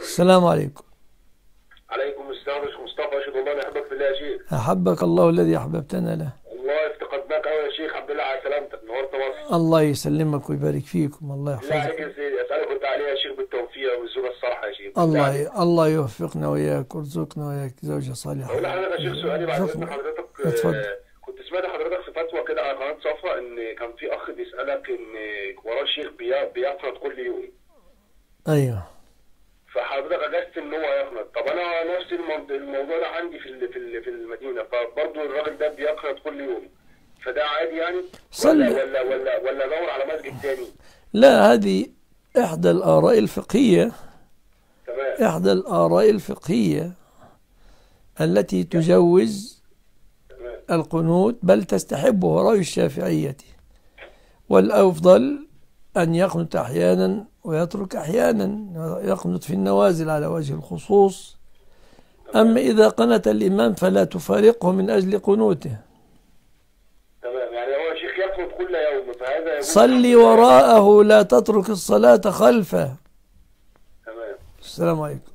السلام عليكم عليكم السلام يا شيخ مصطفى اشهد والله انا احبك في الله يا شيخ أحبك الله الذي أحببتنا له والله افتقدناك قوي يا شيخ الحمد لله على سلامتك نورت مصر الله يسلمك ويبارك فيكم الله بالله عليك يحفظك يا سيدي اسالك كنت عليه يا شيخ بالتوفيق والزوجه الصالحه يا شيخ الله الله يوفقنا وإياك ويرزقنا وإياك زوجة صالحة اقول لحضرتك يا شيخ سؤالي بعد اتفضل. اذن حضرتك اتفضل. آه، كنت سمعت حضرتك في فتوى كده على قناه صفا ان كان في اخ بيسالك ان وراه شيخ بي- بيقنط كل يوم أيوه فحضرتك اجازت ان هو يقنط طب انا نفس الموضوع, الموضوع ده عندي في ال- في ال- في المدينه فبرضه الراجل ده بيقنط كل يوم فده عادي يعني صلي. ولا ولا ولا ولا ادور على مسجد تاني لا هذه إحدى الآراء الفقهية تمام إحدى الآراء الفقهية التي تجوز تمام القنوت بل تستحبه رأي الشافعية والأفضل أن يقنت أحيانا ويترك أحيانا يقنت في النوازل على وجه الخصوص أما إذا قنت الإمام فلا تفارقه من أجل قنوته تمام يعني هو شيخ يقنط كل يوم فهذا يجوز صلي وراءه لا تترك الصلاة خلفه تمام السلام عليكم